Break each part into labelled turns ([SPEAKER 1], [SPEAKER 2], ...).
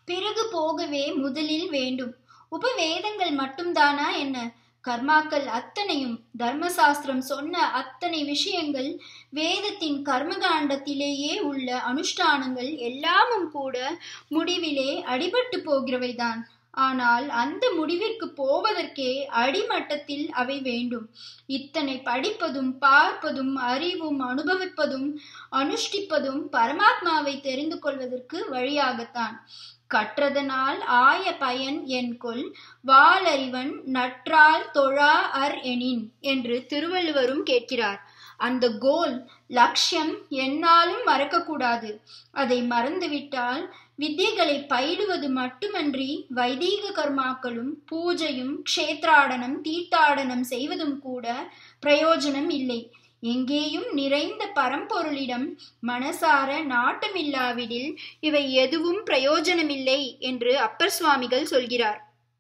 [SPEAKER 1] பிறகு போகவே முதலில் வேண்டும் உபவேதங்கள் மட்டும்தானா என்ன கர்மாக்கள் அத்தனையும் தர்மசாஸ்திரம் சொன்ன அத்தனை விஷயங்கள் வேதத்தின் கர்மகாண்டத்திலேயே உள்ள அனுஷ்டானங்கள் எல்லாமும் கூட முடிவிலே அடிபட்டு போகிறவைதான் ஆனால் அந்த முடிவிற்கு போவதற்கே அடிமட்டத்தில் அவை வேண்டும் இத்தனை படிப்பதும் பார்ப்பதும் அறிவும் அனுபவிப்பதும் அனுஷ்டிப்பதும் பரமாத்மாவை தெரிந்து கொள்வதற்கு வழியாகத்தான் கற்றதனால் ஆய பயன் என்கொல் வாலறிவன் நற்றால் தொழா அர் எனின் என்று திருவள்ளுவரும் கேட்கிறார் அந்த கோல் லட்சியம் என்னாலும் மறக்கக்கூடாது அதை மறந்துவிட்டால் வித்தியைகளை பயிலுவது மட்டுமன்றி வைதீக கர்மாக்களும் பூஜையும் க்ஷேத்ராடனம் தீர்த்தாடனம் செய்வதும் கூட பிரயோஜனம் இல்லை எங்கேயும் நிறைந்த பரம்பொருளிடம் மனசார நாட்டமில்லாவிடில் இவை எதுவும் பிரயோஜனமில்லை என்று அப்பர் சுவாமிகள் சொல்கிறார்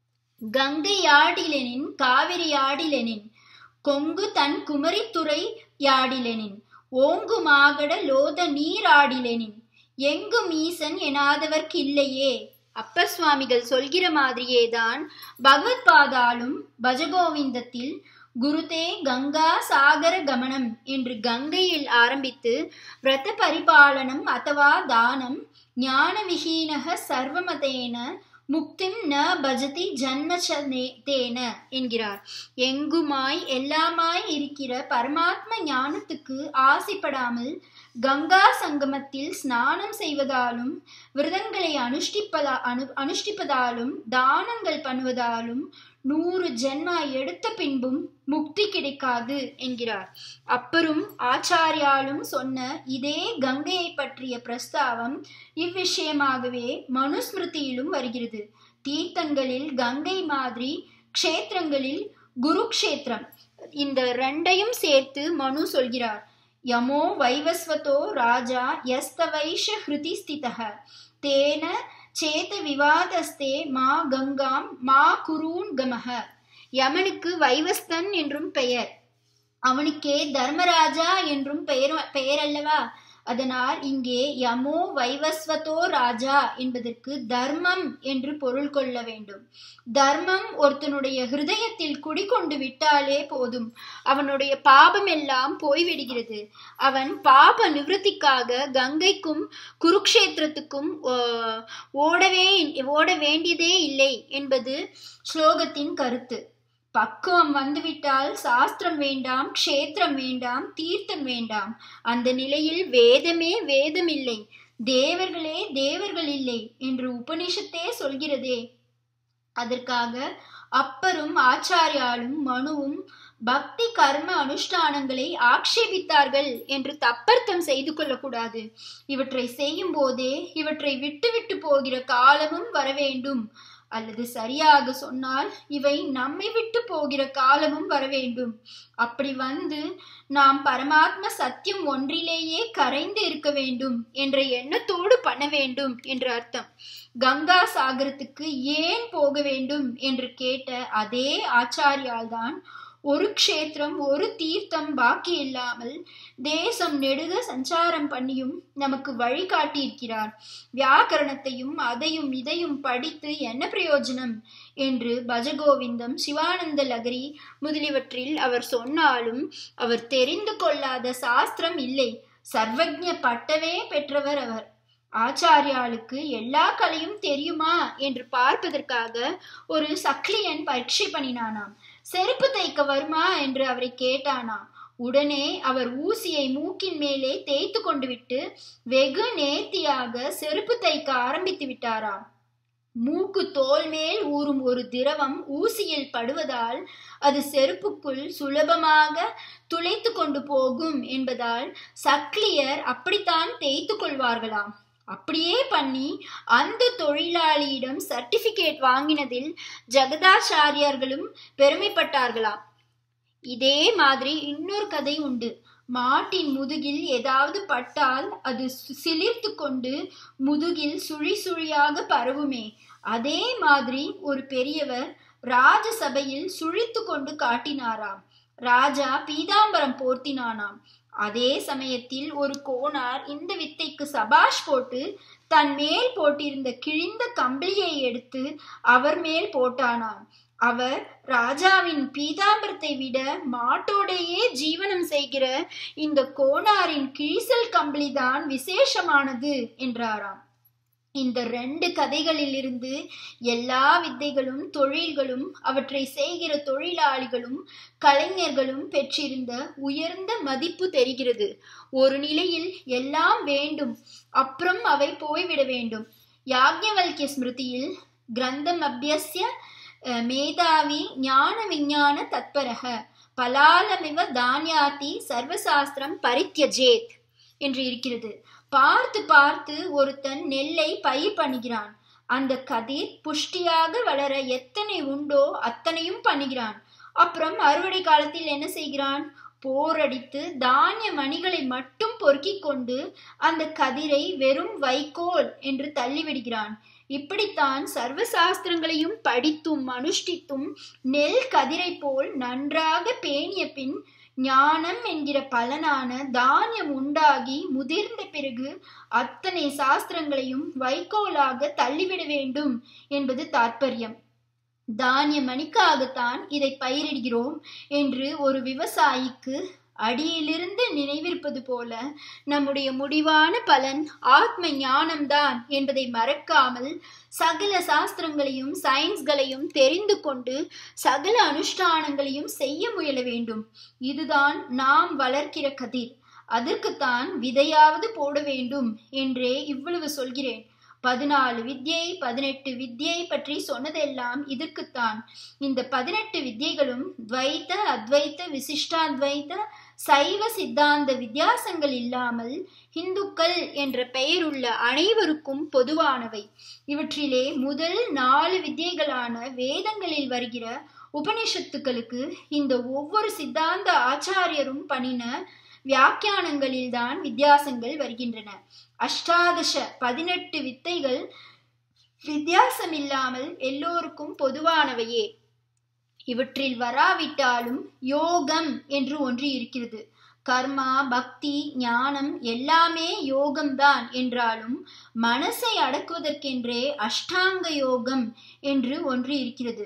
[SPEAKER 1] கங்கை யாடிலெனின் காவிரி யாடிலெனின் கொங்கு தன் குமரித்துறை யாடிலெனின் ஓங்கு மாகட லோத நீராடிலெனின் எங்கும் ஈசன் எனாதவர்க்கு இல்லையே அப்பர் சுவாமிகள் சொல்கிற மாதிரியேதான் பகவத் பாதாலும் பஜகோவிந்தத்தில் குருதே கங்கா சாகர கமனம் என்று கங்கையில் ஆரம்பித்து விரத பரிபாலனம் அத்தவா தானம் ஞான விஹீனக சர்வமதேன முக்திம் ந பஜதி ஜன்மச்சதேன என்கிறார் எங்குமாய் எல்லாமாய் இருக்கிற பரமாத்ம ஞானத்துக்கு ஆசைப்படாமல் கங்கா சங்கமத்தில் ஸ்நானம் செய்வதாலும் விரதங்களை அனுஷ்டிப்பதா அனு அனுஷ்டிப்பதாலும் தானங்கள் பண்ணுவதாலும் நூறு ஜென்மா எடுத்த பின்பும் முக்தி கிடைக்காது என்கிறார் அப்பரும் ஆச்சாரியாலும் சொன்ன இதே கங்கையை பற்றிய பிரஸ்தாவம் இவ்விஷயமாகவே மனுஸ்மிருதியிலும் வருகிறது தீர்த்தங்களில் கங்கை மாதிரி க்ஷேத்திரங்களில் குருக்ஷேத்திரம் இந்த ரெண்டையும் சேர்த்து மனு சொல்கிறார் யமோ வைவஸ்வதோ ராஜா யஸ்தவைஷ ஹிருதி ஸ்திதக தேன சேத விவாதஸ்தே மா கங்காம் மா குரூன் கமக யமனுக்கு வைவஸ்தன் என்றும் பெயர் அவனுக்கே தர்மராஜா என்றும் பெயர் பெயர் அல்லவா அதனால் இங்கே யமோ வைவஸ்வதோ ராஜா என்பதற்கு தர்மம் என்று பொருள் கொள்ள வேண்டும் தர்மம் ஒருத்தனுடைய ஹிருதயத்தில் குடிகொண்டு விட்டாலே போதும் அவனுடைய பாபம் எல்லாம் போய்விடுகிறது அவன் பாப நிவர்த்திக்காக கங்கைக்கும் குருக்ஷேத்திரத்துக்கும் ஓடவே ஓட வேண்டியதே இல்லை என்பது ஸ்லோகத்தின் கருத்து பக்குவம் வந்துவிட்டால் சாஸ்திரம் வேண்டாம் க்ஷேத்திரம் வேண்டாம் தீர்த்தம் வேண்டாம் அந்த நிலையில் வேதமே வேதம் இல்லை தேவர்களே தேவர்கள் இல்லை என்று உபனிஷத்தே சொல்கிறதே அதற்காக அப்பரும் ஆச்சாரியாலும் மனுவும் பக்தி கர்ம அனுஷ்டானங்களை ஆக்ஷேபித்தார்கள் என்று தப்பர்த்தம் செய்து கொள்ளக்கூடாது இவற்றை செய்யும் போதே இவற்றை விட்டு விட்டு போகிற காலமும் வர வேண்டும் அல்லது சரியாக சொன்னால் இவை நம்மை விட்டு போகிற காலமும் வர வேண்டும் அப்படி வந்து நாம் பரமாத்ம சத்தியம் ஒன்றிலேயே கரைந்து இருக்க வேண்டும் என்ற எண்ணத்தோடு பண்ண வேண்டும் என்று அர்த்தம் கங்கா சாகரத்துக்கு ஏன் போக வேண்டும் என்று கேட்ட அதே ஆச்சாரியால் தான் ஒரு க்ஷேத்திரம் ஒரு தீர்த்தம் பாக்கி இல்லாமல் தேசம் நெடுக சஞ்சாரம் பண்ணியும் நமக்கு வழிகாட்டியிருக்கிறார் வியாக்கரணத்தையும் அதையும் இதையும் படித்து என்ன பிரயோஜனம் என்று பஜகோவிந்தம் சிவானந்த லகரி முதலியவற்றில் அவர் சொன்னாலும் அவர் தெரிந்து கொள்ளாத சாஸ்திரம் இல்லை சர்வஜ பட்டவே பெற்றவர் அவர் ஆச்சாரியாளுக்கு எல்லா கலையும் தெரியுமா என்று பார்ப்பதற்காக ஒரு சக்லியன் பரீட்சை பண்ணினானாம் செருப்பு தைக்க வருமா என்று அவரை கேட்டானாம் உடனே அவர் ஊசியை மூக்கின் மேலே தேய்த்து கொண்டு விட்டு வெகு நேர்த்தியாக செருப்பு தைக்க ஆரம்பித்து விட்டாராம் மூக்கு தோல் மேல் ஊறும் ஒரு திரவம் ஊசியில் படுவதால் அது செருப்புக்குள் சுலபமாக துளைத்து கொண்டு போகும் என்பதால் சக்லியர் அப்படித்தான் தேய்த்து கொள்வார்களாம் அப்படியே பண்ணி அந்த தொழிலாளியிடம் சர்டிபிகேட் வாங்கினதில் ஜெகதாச்சாரியார்களும் பெருமைப்பட்டார்களாம் இதே மாதிரி இன்னொரு கதை உண்டு மாட்டின் முதுகில் ஏதாவது பட்டால் அது சிலிர்த்து கொண்டு முதுகில் சுழி சுழியாக பரவுமே அதே மாதிரி ஒரு பெரியவர் ராஜசபையில் சுழித்து கொண்டு காட்டினாராம் ராஜா பீதாம்பரம் போர்த்தினானாம் அதே சமயத்தில் ஒரு கோனார் இந்த வித்தைக்கு சபாஷ் போட்டு தன் மேல் போட்டிருந்த கிழிந்த கம்பளியை எடுத்து அவர் மேல் போட்டானாம் அவர் ராஜாவின் பீதாம்பரத்தை விட மாட்டோடையே ஜீவனம் செய்கிற இந்த கோணாரின் கிழிசல் கம்பளிதான் விசேஷமானது என்றாராம் இந்த ரெண்டு கதைகளிலிருந்து எல்லா வித்தைகளும் தொழில்களும் அவற்றை செய்கிற தொழிலாளிகளும் கலைஞர்களும் பெற்றிருந்த உயர்ந்த மதிப்பு தெரிகிறது ஒரு நிலையில் எல்லாம் வேண்டும் அப்புறம் அவை போய்விட வேண்டும் யாக்ஞவல்கிய ஸ்மிருதியில் கிரந்தம் அபியசிய மேதாவி ஞான விஞ்ஞான தத்பரக பலாலமிவ தானியாத்தி சர்வசாஸ்திரம் பரித்தியஜேத் என்று இருக்கிறது பார்த்து பார்த்து ஒருத்தன் நெல்லை பயிர் பண்ணுகிறான் அந்த கதிர் புஷ்டியாக வளர எத்தனை உண்டோ அத்தனையும் பண்ணுகிறான் அப்புறம் அறுவடை காலத்தில் என்ன செய்கிறான் போரடித்து தானிய மணிகளை மட்டும் பொறுக்கிக் கொண்டு அந்த கதிரை வெறும் வைக்கோல் என்று தள்ளிவிடுகிறான் இப்படித்தான் சர்வ சாஸ்திரங்களையும் படித்தும் அனுஷ்டித்தும் நெல் கதிரை போல் நன்றாக பேணிய பின் ஞானம் என்கிற பலனான தானியம் உண்டாகி முதிர்ந்த பிறகு அத்தனை சாஸ்திரங்களையும் வைக்கோலாக தள்ளிவிட வேண்டும் என்பது தாற்பயம் தானிய மணிக்காகத்தான் இதை பயிரிடுகிறோம் என்று ஒரு விவசாயிக்கு அடியிலிருந்து நினைவிருப்பது போல நம்முடைய முடிவான பலன் ஆத்ம ஞானம்தான் என்பதை மறக்காமல் சகல சாஸ்திரங்களையும் சயின்ஸ்களையும் தெரிந்து கொண்டு சகல அனுஷ்டானங்களையும் செய்ய முயல வேண்டும் இதுதான் நாம் வளர்க்கிற கதிர் அதற்குத்தான் விதையாவது போட வேண்டும் என்றே இவ்வளவு சொல்கிறேன் பதினாலு வித்யை பதினெட்டு வித்யை பற்றி சொன்னதெல்லாம் இதற்குத்தான் இந்த பதினெட்டு வித்யைகளும் துவைத்த அத்வைத்த விசிஷ்டாத்வைத்த சைவ சித்தாந்த வித்தியாசங்கள் இல்லாமல் இந்துக்கள் என்ற பெயருள்ள அனைவருக்கும் பொதுவானவை இவற்றிலே முதல் நாலு வித்யைகளான வேதங்களில் வருகிற உபனிஷத்துக்களுக்கு இந்த ஒவ்வொரு சித்தாந்த ஆச்சாரியரும் பண்ணின வியாக்கியானங்களில்தான் வித்தியாசங்கள் வருகின்றன அஷ்டாதச பதினெட்டு வித்தைகள் வித்தியாசம் இல்லாமல் எல்லோருக்கும் பொதுவானவையே இவற்றில் வராவிட்டாலும் யோகம் என்று ஒன்று இருக்கிறது கர்மா பக்தி ஞானம் எல்லாமே யோகம்தான் என்றாலும் மனசை அடக்குவதற்கென்றே அஷ்டாங்க யோகம் என்று ஒன்று இருக்கிறது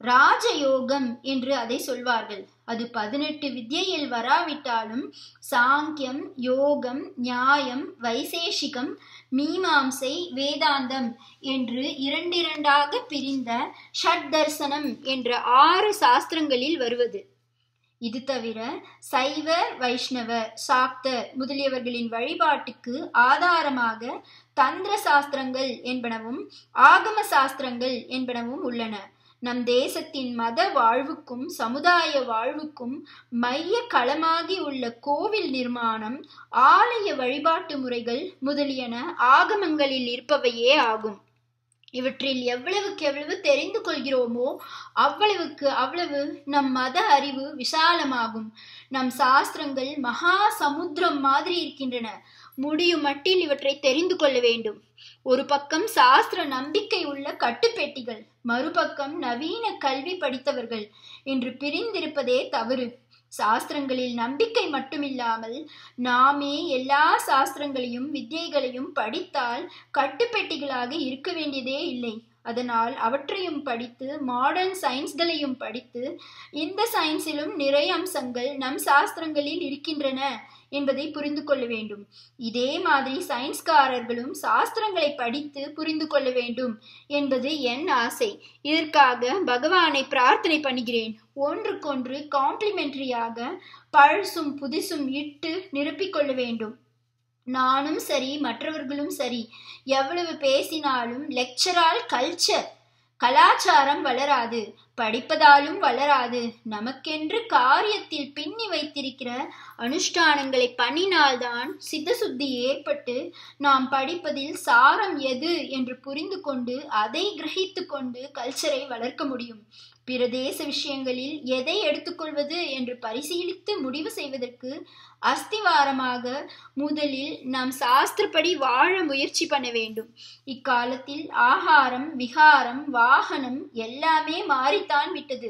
[SPEAKER 1] ராஜயோகம் என்று அதை சொல்வார்கள் அது பதினெட்டு வித்யையில் வராவிட்டாலும் சாங்கியம் யோகம் நியாயம் வைசேஷிகம் மீமாம்சை வேதாந்தம் என்று இரண்டிரண்டாக பிரிந்த ஷட் தர்சனம் என்ற ஆறு சாஸ்திரங்களில் வருவது இது தவிர சைவ வைஷ்ணவ சாக்தர் முதலியவர்களின் வழிபாட்டுக்கு ஆதாரமாக தந்திர சாஸ்திரங்கள் என்பனவும் ஆகம சாஸ்திரங்கள் என்பனவும் உள்ளன நம் தேசத்தின் மத வாழ்வுக்கும் சமுதாய வாழ்வுக்கும் மைய களமாகி உள்ள கோவில் நிர்மாணம் ஆலய வழிபாட்டு முறைகள் முதலியன ஆகமங்களில் இருப்பவையே ஆகும் இவற்றில் எவ்வளவுக்கு எவ்வளவு தெரிந்து கொள்கிறோமோ அவ்வளவுக்கு அவ்வளவு நம் மத அறிவு விசாலமாகும் நம் சாஸ்திரங்கள் மகா சமுத்திரம் மாதிரி இருக்கின்றன முடியும் மட்டில் இவற்றை தெரிந்து கொள்ள வேண்டும் ஒரு பக்கம் சாஸ்திர நம்பிக்கை உள்ள கட்டுப்பெட்டிகள் மறுபக்கம் நவீன கல்வி படித்தவர்கள் என்று பிரிந்திருப்பதே தவறு சாஸ்திரங்களில் நம்பிக்கை மட்டுமில்லாமல் நாமே எல்லா சாஸ்திரங்களையும் வித்தியைகளையும் படித்தால் கட்டுப்பெட்டிகளாக இருக்க வேண்டியதே இல்லை அதனால் அவற்றையும் படித்து மாடர்ன் சயின்ஸ்களையும் படித்து இந்த சயின்ஸிலும் நிறைய அம்சங்கள் நம் சாஸ்திரங்களில் இருக்கின்றன என்பதை புரிந்து கொள்ள வேண்டும் இதே மாதிரி சயின்ஸ்காரர்களும் சாஸ்திரங்களை படித்து புரிந்து கொள்ள வேண்டும் என்பது என் ஆசை இதற்காக பகவானை பிரார்த்தனை பண்ணுகிறேன் ஒன்றுக்கொன்று காம்ப்ளிமெண்டரியாக பழசும் புதுசும் இட்டு நிரப்பிக்கொள்ள வேண்டும் நானும் சரி மற்றவர்களும் சரி எவ்வளவு பேசினாலும் லெக்சரால் கல்ச்சர் கலாச்சாரம் வளராது படிப்பதாலும் வளராது நமக்கென்று காரியத்தில் பின்னி வைத்திருக்கிற அனுஷ்டானங்களை பண்ணினால்தான் சித்தசுத்தி ஏற்பட்டு நாம் படிப்பதில் சாரம் எது என்று புரிந்து கொண்டு அதை கிரகித்து கொண்டு கல்ச்சரை வளர்க்க முடியும் பிற தேச விஷயங்களில் எதை எடுத்துக்கொள்வது என்று பரிசீலித்து முடிவு செய்வதற்கு அஸ்திவாரமாக முதலில் நாம் சாஸ்திரப்படி வாழ முயற்சி பண்ண வேண்டும் இக்காலத்தில் ஆகாரம் விகாரம் வாகனம் எல்லாமே மாறித்தான் விட்டது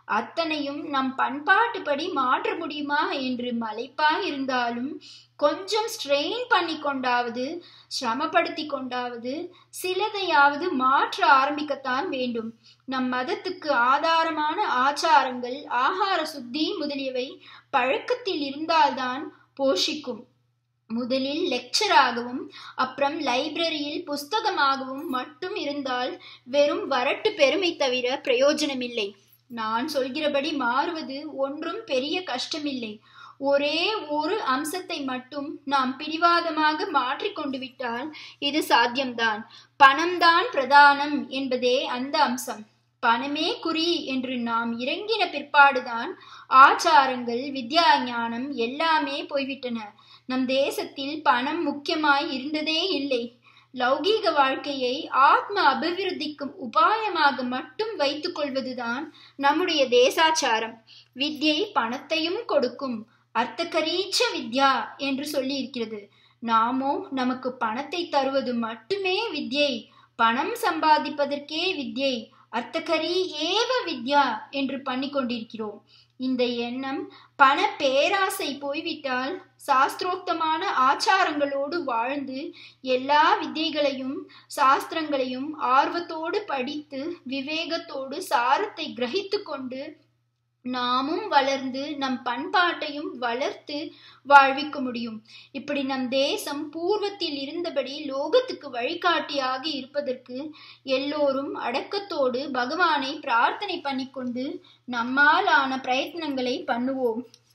[SPEAKER 1] அத்தனையும் நம் பண்பாட்டுப்படி மாற்ற முடியுமா என்று மலைப்பாய் இருந்தாலும் கொஞ்சம் ஸ்ட்ரெயின் பண்ணி கொண்டாவது சிரமப்படுத்தி கொண்டாவது சிலதையாவது மாற்ற ஆரம்பிக்கத்தான் வேண்டும் நம் மதத்துக்கு ஆதாரமான ஆச்சாரங்கள் ஆகார சுத்தி முதலியவை பழக்கத்தில் இருந்தால்தான் போஷிக்கும் முதலில் லெக்சராகவும் அப்புறம் லைப்ரரியில் புஸ்தகமாகவும் மட்டும் இருந்தால் வெறும் வரட்டு பெருமை தவிர பிரயோஜனமில்லை நான் சொல்கிறபடி மாறுவது ஒன்றும் பெரிய கஷ்டமில்லை ஒரே ஒரு அம்சத்தை மட்டும் நாம் பிடிவாதமாக மாற்றிக்கொண்டு விட்டால் இது சாத்தியம்தான் பணம்தான் பிரதானம் என்பதே அந்த அம்சம் பணமே குறி என்று நாம் இறங்கின பிற்பாடுதான் ஆச்சாரங்கள் வித்யா ஞானம் எல்லாமே போய்விட்டன நம் தேசத்தில் பணம் முக்கியமாய் இருந்ததே இல்லை லௌகீக வாழ்க்கையை ஆத்ம அபிவிருத்திக்கும் உபாயமாக மட்டும் வைத்துக் கொள்வதுதான் நம்முடைய தேசாச்சாரம் வித்யை பணத்தையும் கொடுக்கும் அர்த்தகரீச்ச வித்யா என்று சொல்லி இருக்கிறது நாமோ நமக்கு பணத்தை தருவது மட்டுமே வித்யை பணம் சம்பாதிப்பதற்கே வித்யை அர்த்தகரி ஏவ வித்யா என்று பண்ணி கொண்டிருக்கிறோம் இந்த எண்ணம் பண பேராசை போய்விட்டால் சாஸ்திரோக்தமான ஆச்சாரங்களோடு வாழ்ந்து எல்லா வித்தைகளையும் சாஸ்திரங்களையும் ஆர்வத்தோடு படித்து விவேகத்தோடு சாரத்தை கிரகித்து கொண்டு நாமும் வளர்ந்து நம் பண்பாட்டையும் வளர்த்து வாழ்விக்க முடியும் இப்படி நம் தேசம் பூர்வத்தில் இருந்தபடி லோகத்துக்கு வழிகாட்டியாக இருப்பதற்கு எல்லோரும் அடக்கத்தோடு பகவானை பிரார்த்தனை பண்ணிக்கொண்டு நம்மால் ஆன பிரயத்னங்களை பண்ணுவோம்